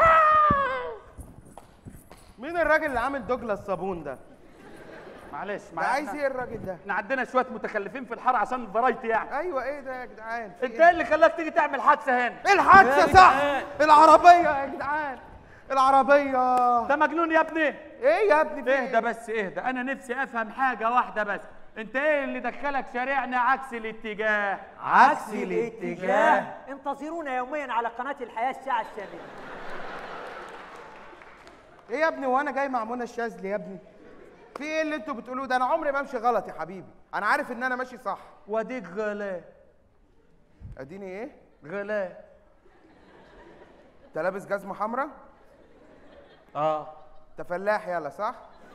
مين الراجل اللي عامل دوجلاس صابون ده؟ معلش ده معلش عايز ايه الراجل ده؟ احنا عندنا شويه متخلفين في الحاره عشان الفرايتي يعني ايوه ايه ده يا جدعان؟ في انت إيه؟ ايه اللي خلاك تيجي تعمل حادثه هنا ايه الحادثه يا صح؟ جدعان. العربيه يا جدعان العربيه انت مجنون يا ابني ايه يا ابني في اهدى بس اهدى انا نفسي افهم حاجه واحده بس انت ايه اللي دخلك شارعنا عكس الاتجاه عكس الاتجاه انتظرونا يوميا على قناة الحياة الساعة الثامنة ايه يا ابني وانا جاي مع منى الشاذلي يا ابني؟ في ايه اللي انتوا بتقولوه ده؟ انا عمري ما امشي غلط يا حبيبي، انا عارف ان انا ماشي صح. واديك غلا اديني ايه؟ غلا انت لابس جزمه حمراء؟ اه انت فلاح يلا صح؟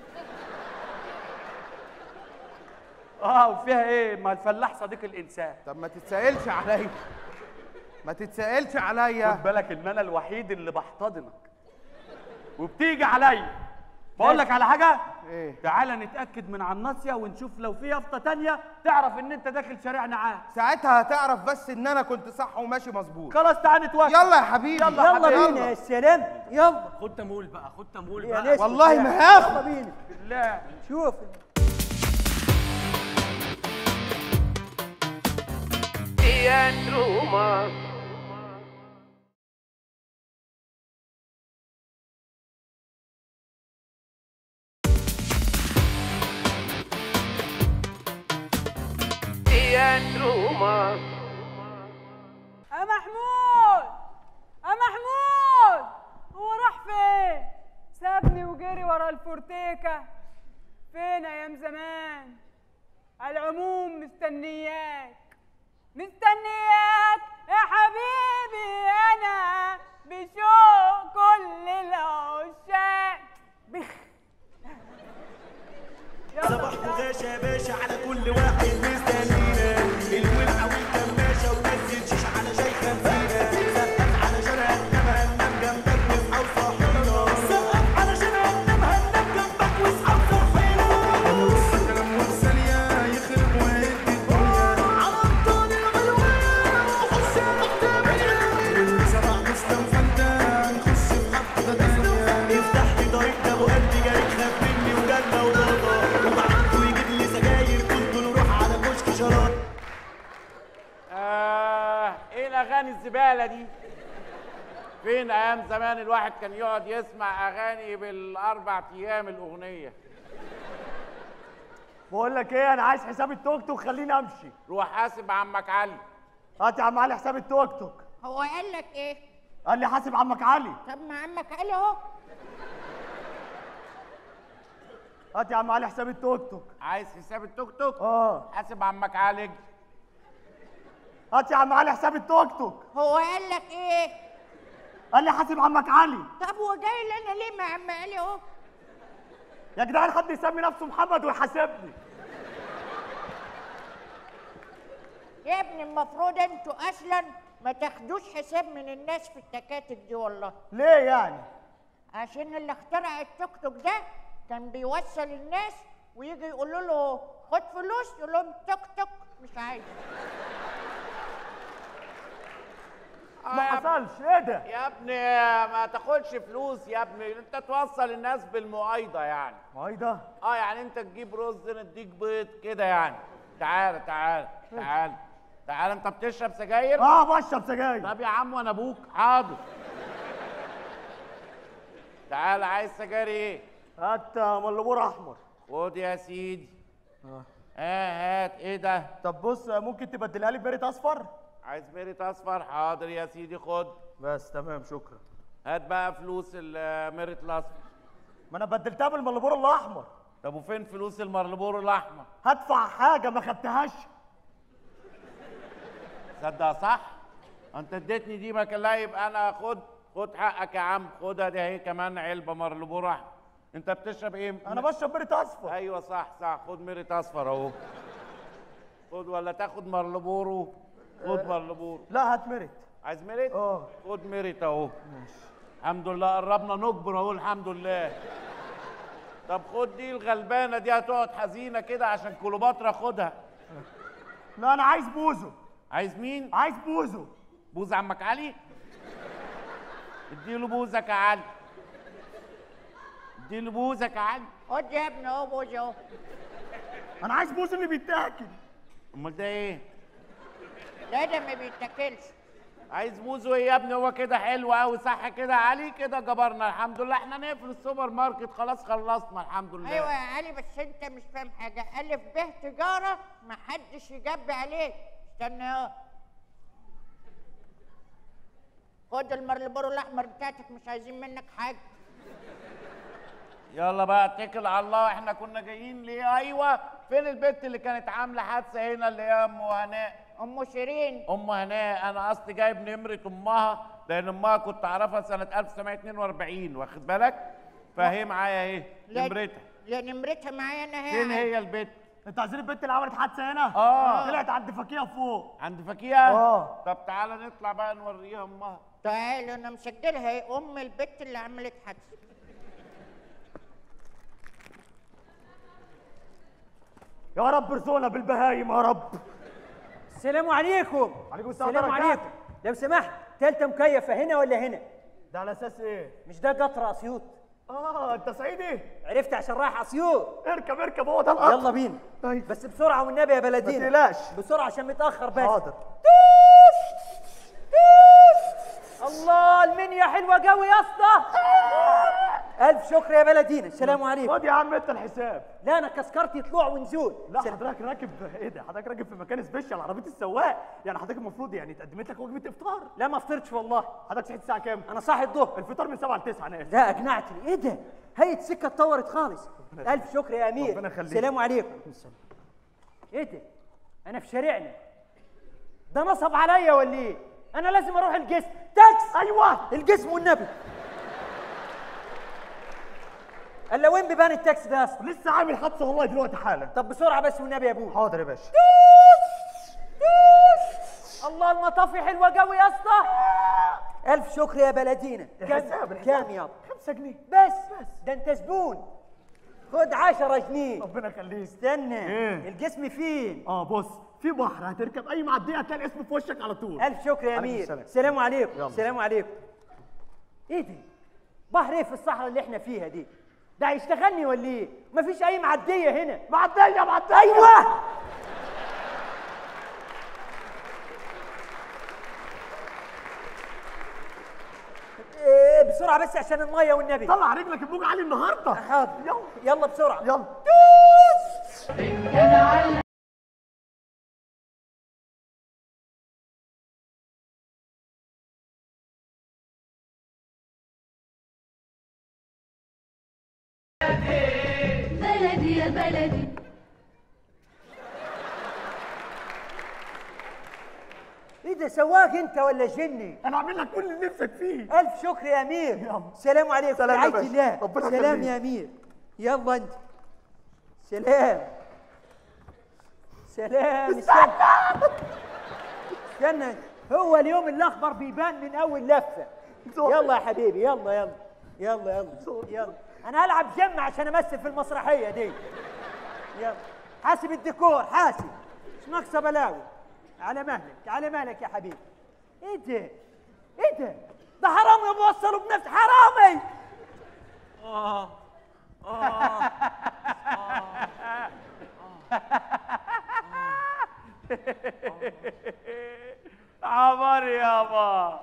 اه وفيها ايه ما الفلاح صديق الانسان طب ما تتسألش عليا ما تتسألش عليا خد بالك ان انا الوحيد اللي بحتضنك وبتيجي عليا بقول لك على حاجه ايه؟ تعالى نتاكد من على الناصيه ونشوف لو في يافطه تانية تعرف ان انت داخل شارعنا عام ساعتها هتعرف بس ان انا كنت صح وماشي مظبوط خلاص تعالى نتوكل يلا يا حبيبي يلا يلا حبيبي. بينا يا سلام يلا خد تمول بقى خد تمول يا بقى نسمة والله يا- ما هاخد. يلا بينا بالله شوف Teatro Mas. Teatro Mas. يا محمود يا محمود هو راح فين سابني وجري ورا الفورتيكا فين ايام زمان على العموم مستنياك مستنياك يا حبيبي انا بشوق كل العشاق بخ صباح وغاشة يا باشا على كل واحد مستنينا الولعة والكماشة ونزل شيش على شاي خمسينة سقف علشان هننام هننام جنبك واصحى وصحينا سقف علشان هننام هننام جنبك واصحى وصحينا كلام ثانية يخرب ويهد الدنيا على أبطال الغلوان وحسام التابعين سبع مستنفلتة نخش في حفلة تانية افتح لي طريق ده ابو قلبي جاي خاف مني وجنة وضربة وبعته يجيب لي سجاير قلت له روح على كشك شراب آه ايه الاغاني الزباله دي فين ايام زمان الواحد كان يقعد يسمع اغاني بالاربع ايام الاغنيه بقول لك ايه انا عايز حساب التوك توك خليني امشي روح حاسب عمك علي هات يا عم علي حساب التوك توك هو قال لك ايه قال لي حاسب عمك علي طب ما عمك قال اهو هات يا عم علي حساب التوك توك عايز حساب التوك توك اه حاسب عمك علي هات يا عم علي حساب التوك توك هو قال لك ايه قال لي حاسب عمك علي طب وجاي لنا ليه مع عم قال اهو يا جدعان حد يسمي نفسه محمد ويحاسبني يا ابني المفروض انتوا اصلا ما تاخدوش حساب من الناس في التكاتك دي والله ليه يعني عشان اللي اخترع التوك توك ده كان بيوصل الناس ويجي يقولوا له خد فلوس يقول لهم توك توك مش عايز ما حصلش ايه ده يا ابني ما تاخدش فلوس يا ابني انت توصل الناس بالمؤايده يعني ما ايه ده اه يعني انت تجيب رز نديك بيض كده يعني تعالى تعالى تعال تعال انت بتشرب سجاير اه بشرب سجاير طب يا عم وانا ابوك حاضر تعال عايز سجاير ايه هات ملبور احمر خد يا سيدي اه هات ايه ده طب بص ممكن تبدلها لي ببريت اصفر عايز بيريت اصفر حاضر يا سيدي خد بس تمام شكرا هات بقى فلوس الميريت الاصفر ما انا بدلتها بالملبور الاحمر طب وفين فلوس المرلبور الاحمر هدفع حاجه ما خدتهاش صدق صح انت اديتني دي ما كان لا يبقى انا خد خد حقك يا عم خدها دي اهي كمان علبه مرلبور احمر انت بتشرب ايه انا بشرب بريت اصفر ايوه صح صح خد ميريت اصفر اهو خد ولا تاخد مرلبورو خد مرلبورو لا هات مريت عايز ميريت اه خد ميريت اهو الحمد لله قربنا نكبر اهو الحمد لله طب خد دي الغلبانه دي هتقعد حزينه كده عشان كليوباترا خدها لا انا عايز بوزو عايز مين عايز بوزو بوز عمك علي اديله بوزك يا علي اديله بوزك يا علي خد يا ابني اهو بوز اهو انا عايز بوزو اللي بيتاكل امال ده ايه لا ده ما بيتاكلش عايز بوزو ايه يا ابني هو كده حلو قوي صح كده يا علي كده جبرنا الحمد لله احنا نقفل السوبر ماركت خلاص خلصنا الحمد لله ايوه يا علي بس انت مش فاهم حاجه الف ب تجاره ما حدش يجب عليك استنى اهو خد المرلبورو الاحمر بتاعتك مش عايزين منك حاجه يلا بقى اتكل على الله احنا كنا جايين ليه ايوه فين البت اللي كانت عامله حادثه هنا اللي هي ام هناء ام شيرين ام هناء انا قصدي جايب نمره امها لان امها كنت اعرفها سنه 1942 واخد بالك فهي معايا اهي لا- نمرتها لا نمرتها معايا انا هي فين هي البت انت عايزين البنت اللي عملت حادثه هنا اه طلعت عند فكيه فوق عند فكيه اه. طب تعالى نطلع بقى نوريها امها تعال انا مسجلها هي ام البت اللي عملت حادثه يا رب ارزقنا بالبهايم يا رب السلام عليكم عليكم السلام السلام ورحمة الله. عليكم لو سمحت تالتة مكيفة هنا ولا هنا؟ ده على اساس ايه مش ده قطر اسيوط اه انت صعيدي عرفت عشان رايح اسيوط اركب اركب هو ده القطر يلا بينا طيب بس بسرعة والنبي يا بلدينا ما تقلقش. بسرعة عشان متأخر بس حاضر الله المنيا حلوة قوي يا اسطى ألف شكر يا بلدينا السلام عليكم خد يا عم انت الحساب لا أنا كسكرتي طلوع ونزول لا سلام. حضرتك راكب ايه ده حضرتك راكب في مكان سبيشال عربيه السواق يعني حضرتك المفروض يعني اتقدمت لك وجبه افطار لا ما فطرتش والله حضرتك صحيت الساعه كام أنا صاحي الظهر الفطار من 7 ل 9 انا اسف لا أقنعتني إيه ده؟ هيئة السكة اتطورت خالص ألف شكر يا أمير ربنا يخليك. السلام عليكم إيه ده؟ أنا في شارعنا ده نصب عليا ولا إيه؟ أنا لازم أروح الجسم تاكس ايوه الجسم والنبي الا وين بيبان التاكسي ده اصلا لسه عامل حادثه والله دلوقتي حالا طب بسرعه بس والنبي يا ابوي حاضر يا باشا الله المطافي حلوه قوي يا اسطى الف شكر يا بلدينا الحساب، كام الحساب. كام يابا 5 جنيه بس ده انت زبون خد 10 جنيه ربنا يخليك استنى إيه؟ الجسم فين اه بص في بحر هتركب اي معديه هتلاقي الاسم في وشك على طول الف شكر يا عليكم امير السلام. السلام عليكم يلا. السلام عليكم ايه ده بحر ايه في الصحراء اللي احنا فيها دي ده هيشتغلني ولا ايه مفيش اي معديه هنا معديه معديه ايوه إيه، بسرعه بس عشان الميه والنبي طلع رجلك البوج عالي النهارده حاضر يلا يلا بسرعه يلا بلدي يا بلدي ايه ده سواق انت ولا جني انا اعمل لك كل اللي نفسك فيه الف شكر يا امير يلا. سلام عليكم سلام يا رعاية باشا. الله ربنا سلام يخليك. يا امير يلا انت سلام سلام استنى استنى هو اليوم الاخضر بيبان من اول لفه يلا يا حبيبي يلا يلا يلا يلا يلا انا هلعب جمع عشان امثل في المسرحيه دي يلا حاسب الديكور حاسب مش ناقصه بلاوي على مهلك على مهلك يا حبيبي ايه ده ايه ده ده حرامي بوصله بنفس حرامي آه آه يابا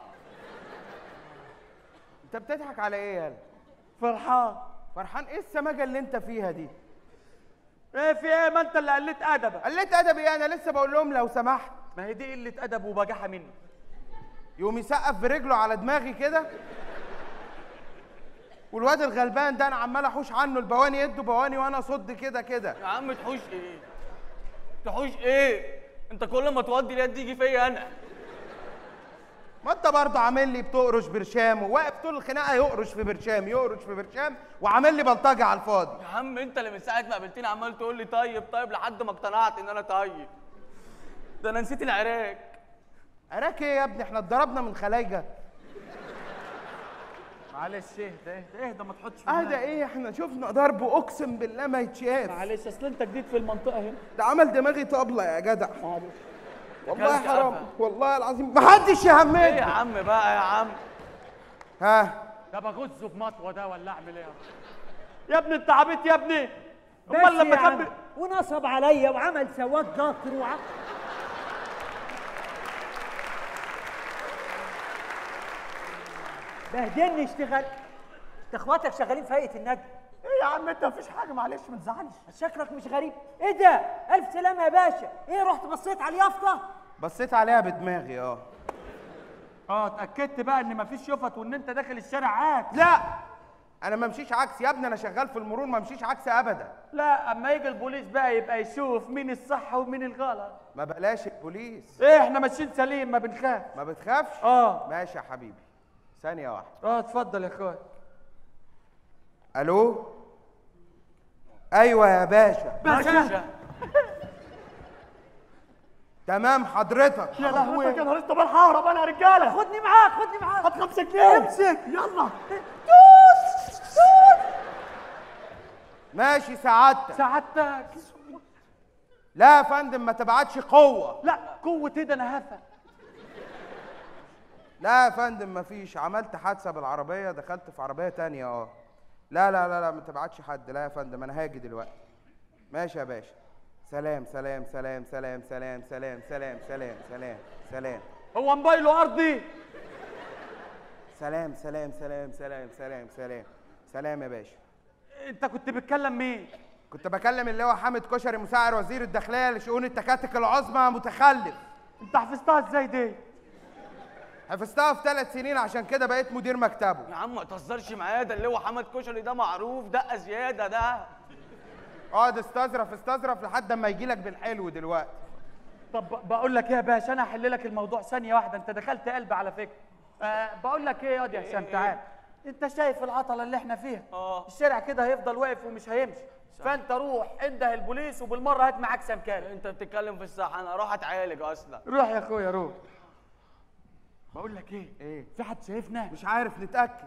انت بتضحك على ايه يالا فرحان فرحان ايه السماجه اللي انت فيها دي ايه في ايه ما انت اللي قلت ادبك قلت ادب ايه انا لسه بقول لهم لو سمحت ما هي دي قله ادب وبجاحه مني يقوم يسقف برجله على دماغي كده والواد الغلبان ده انا عمال احوش عنه البواني يده بواني وانا اصد كده كده يا عم تحوش ايه تحوش ايه انت كل ما تودي اليد يجي فيا انا ما انت برضه عامل لي بتقرش برشام وواقف طول الخناقه يقرش في برشام يقرش في برشام وعامل لي بلطجه على الفاضي يا عم انت اللي من ساعه ما قابلتني عمال تقول لي طيب طيب لحد ما اقتنعت ان انا طيب ده انا نسيت العراك عراك ايه يا ابني احنا اتضربنا من خلايجه معلش اهدى اهدى اهدى ما تحطش في اهدى دماغك. ايه احنا شفنا ضرب اقسم بالله ما يتشاف معلش اصل انت جديد في المنطقه هنا ده عمل دماغي طبله يا جدع والله كلت حرام قفا. والله العظيم ما حدش يهمني ايه يا عم بقى يا عم ها ده بغزه بمطوه ده ولا اعمل ايه يا ابني انت عبيط يا ابني بس امال لما يا عم، كان ونصب عليا وعمل سواد قطر وع... بهدلني اشتغل انت اخواتك شغالين في هيئه النجم ايه يا عم انت مفيش حاجه معلش ما تزعلش شكلك مش غريب ايه ده الف سلامه يا باشا ايه رحت بصيت على اليافطه بصيت عليها بدماغي اه اه اتاكدت بقى ان مفيش شفط وان انت داخل الشارع عاكس لا انا ما امشيش عكس يا ابني انا شغال في المرور ما امشيش عكس ابدا لا اما يجي البوليس بقى يبقى يشوف مين الصح ومين الغلط ما بقلاش البوليس ايه احنا ماشيين سليم ما بنخاف ما بتخافش اه ماشي يا حبيبي ثانيه واحده اه اتفضل يا اخويا الو ايوه يا باشا باشا تمام حضرتك يا لهوي يا نهار اسود بالحارب انا يا رجاله خدني معاك خدني معاك هات خمسة جنيه امسك يلا ماشي سعادتك سعادتك لا يا فندم ما تبعتش قوه لا قوة ايه ده انا هفا لا يا فندم ما فيش عملت حادثه بالعربيه دخلت في عربيه تانية اه لا لا لا لا ما تبعتش حد لا يا فندم انا هاجي دلوقتي ماشي يا باشا سلام سلام سلام سلام سلام سلام سلام سلام سلام سلام هو موبايله ارضي سلام سلام سلام سلام سلام سلام سلام يا باشا انت كنت بتكلم مين كنت بكلم اللي هو حامد كشري مساعد وزير الداخليه لشؤون التكاتك العظمى متخلف انت حفظتها ازاي دي حفظتها في ثلاث سنين عشان كده بقيت مدير مكتبه يا عم ما تهزرش معايا ده اللي هو حمد كشري ده معروف دقه زياده ده اقعد استظرف استظرف لحد اما يجي لك بالحلو دلوقتي طب بقول لك ايه يا باشا انا هحل لك الموضوع ثانيه واحده انت دخلت قلبي على فكره أه بقول لك ايه يا واد يا حسام تعال انت شايف العطله اللي احنا فيها اه الشارع كده هيفضل واقف ومش هيمشي فانت روح انده البوليس وبالمره هات معاك سمكان انت بتتكلم في الصح انا اروح اتعالج اصلا روح يا اخويا روح بقول لك ايه ايه في حد شايفنا مش عارف نتاكد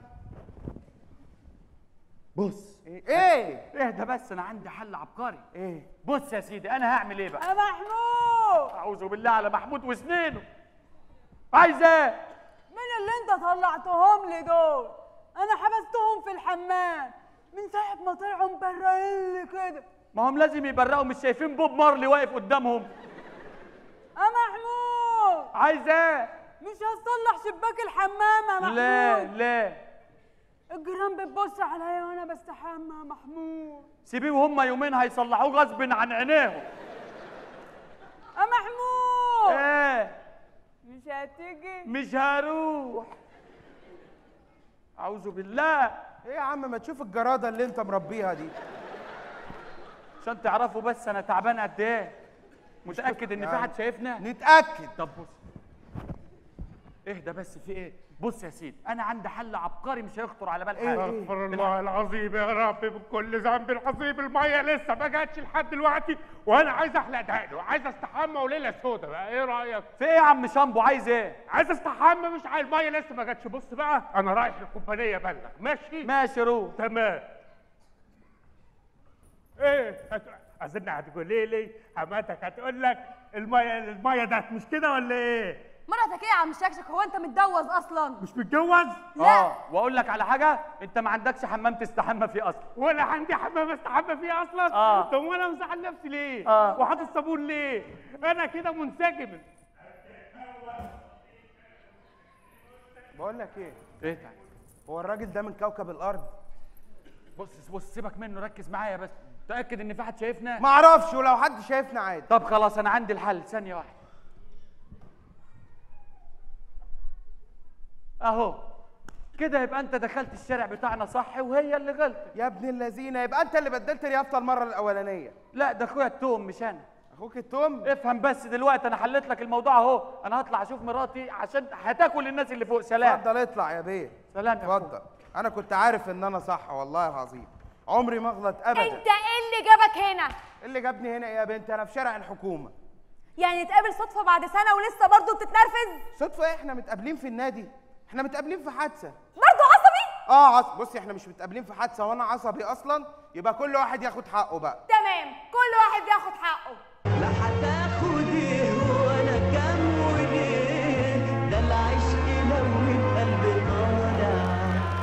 بص ايه ايه اهدى بس انا عندي حل عبقري ايه بص يا سيدي انا هعمل ايه بقى يا محمود اعوذ بالله على محمود وسنينه عايز ايه مين اللي انت طلعتهم لي دول انا حبستهم في الحمام من ساعه ما طلعوا مبرقين لي كده ما هم لازم يبرقوا مش شايفين بوب مارلي واقف قدامهم يا محمود عايز ايه مش هتصلح شباك الحمام يا محمود لا لا الجيران بتبص عليا وانا بستحمى يا محمود سيبيه وهم يومين هيصلحوه غصب عن عينيهم يا محمود ايه مش هتيجي مش هروح اعوذ بالله ايه يا عم ما تشوف الجراده اللي انت مربيها دي عشان تعرفوا بس انا تعبان قد ايه متاكد ان في يعني. حد شايفنا نتاكد طب بص اهدى بس في ايه بص يا سيدي انا عندي حل عبقري مش هيخطر على بال حد استغفر الله العظيم يا رب من كل ذنب عظيم الميه لسه ما جاتش لحد دلوقتي وانا عايز احلق دقني وعايز استحمى وليله سودا بقى ايه رايك؟ في ايه يا عم شامبو عايز ايه عايز استحمى مش عايز الميه لسه ما جاتش بص بقى انا رايح للكومبانيه بلغ ماشي؟ ماشي روح تمام ايه هت- اظن هتقولي لي حماتك هتقول لك الميه الميه ده مش كده ولا ايه؟ مراتك ايه يا عم شكشك هو انت متجوز اصلا مش متجوز؟ اه واقول لك على حاجه انت ما عندكش حمام تستحمى فيه اصلا ولا عندي حمام استحمى فيه اصلا آه. طب وانا مزعل نفسي ليه آه. وحاطط صابون ليه انا كده منسجم بقول لك ايه ايه تعالى هو الراجل ده من كوكب الارض بص بص سيبك منه ركز معايا بس تاكد ان في حد شايفنا ما اعرفش ولو حد شايفنا عادي طب خلاص انا عندي الحل ثانيه واحده اهو كده يبقى انت دخلت الشارع بتاعنا صح وهي اللي غلطت يا ابن اللذينه يبقى انت اللي بدلت اليافطه المره الاولانيه لا ده اخويا التوم مش انا اخوك التوم افهم بس دلوقتي انا حليت لك الموضوع اهو انا هطلع اشوف مراتي عشان هتاكل الناس اللي فوق سلام اتفضل اطلع يا بيه سلام يا أخويا. اتفضل انا كنت عارف ان انا صح والله العظيم عمري ما اغلط ابدا انت ايه اللي جابك هنا اللي جابني هنا إيه يا بنت انا في شارع الحكومه يعني نتقابل صدفه بعد سنه ولسه برضه بتتنرفز صدفه إيه؟ احنا متقابلين في النادي احنا متقابلين في حادثه برضه عصبي اه عص... بصي احنا مش متقابلين في حادثه وانا عصبي اصلا يبقى كل واحد ياخد حقه بقى تمام كل واحد ياخد حقه لا هتاخد ايه ولا كام وليه ده العشق لو من قلب طالع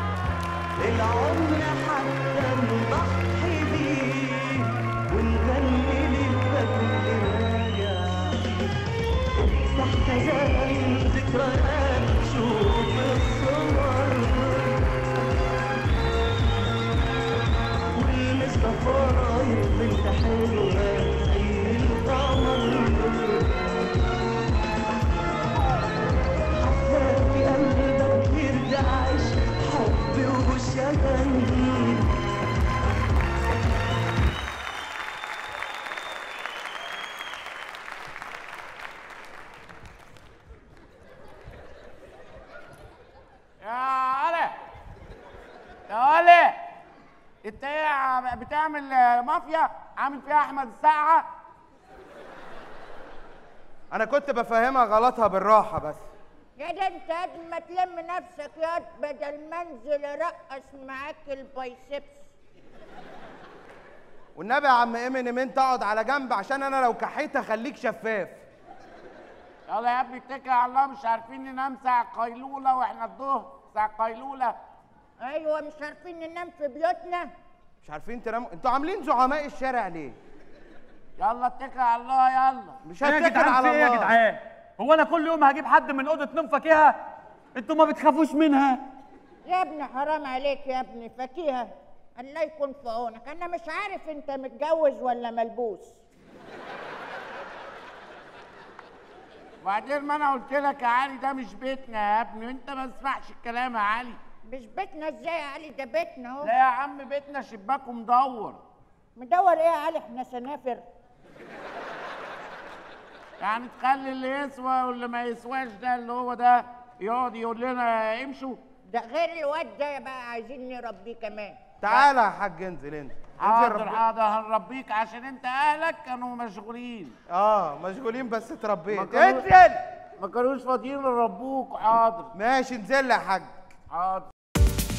العمر حتى نضحي بيه ونغني للفجر راجع تحت زمن ذكريات شوف الصور والمصطفى بنت حلوة زي القمر حتى في قلبك يرجعش حب وشغل يا علي يا علي انت ايه عم- بتعمل آه، مافيا عامل فيها احمد السقعه انا كنت بفهمها غلطها بالراحه بس يا ده انت قد ما تلم نفسك يا بدل ما انزل ارقص معاك البايسبس والنبي يا عم امينيم انت اقعد على جنب عشان انا لو كحيت اخليك شفاف يلا يا ابني اتكل على الله مش عارفين ننام ساعة قيلولة واحنا الظهر ساعة قيلولة ايوه مش عارفين ننام في بيوتنا مش عارفين تناموا انتوا عاملين زعماء الشارع ليه يلا اتكل على الله يلا مش ايه يا هتكل جدعان في على ايه يا الله جدعان هو انا كل يوم هجيب حد من اوضه نوم فاكهه انتوا ما بتخافوش منها يا ابني حرام عليك يا ابني فاكيها الله يكون في عونك انا مش عارف انت متجوز ولا ملبوس وبعدين ما انا قلت لك يا علي ده مش بيتنا يا ابني وانت ما تسمعش الكلام يا علي مش بيتنا ازاي يا علي ده بيتنا اهو لا يا عم بيتنا شباكه مدور مدور ايه يا علي احنا سنافر يعني تخلي اللي يسوى واللي ما يسواش ده اللي هو ده يقعد يقول لنا امشوا ده غير الواد ده بقى عايزين نربيه كمان تعالى يا حاج انزل انت انزل حاضر ربنا حاضر هنربيك عشان انت اهلك كانوا مشغولين اه مشغولين بس ما اتربيت كانوا- انزل ما كانوش فاضيين يربوك حاضر ماشي انزل يا حاج حاضر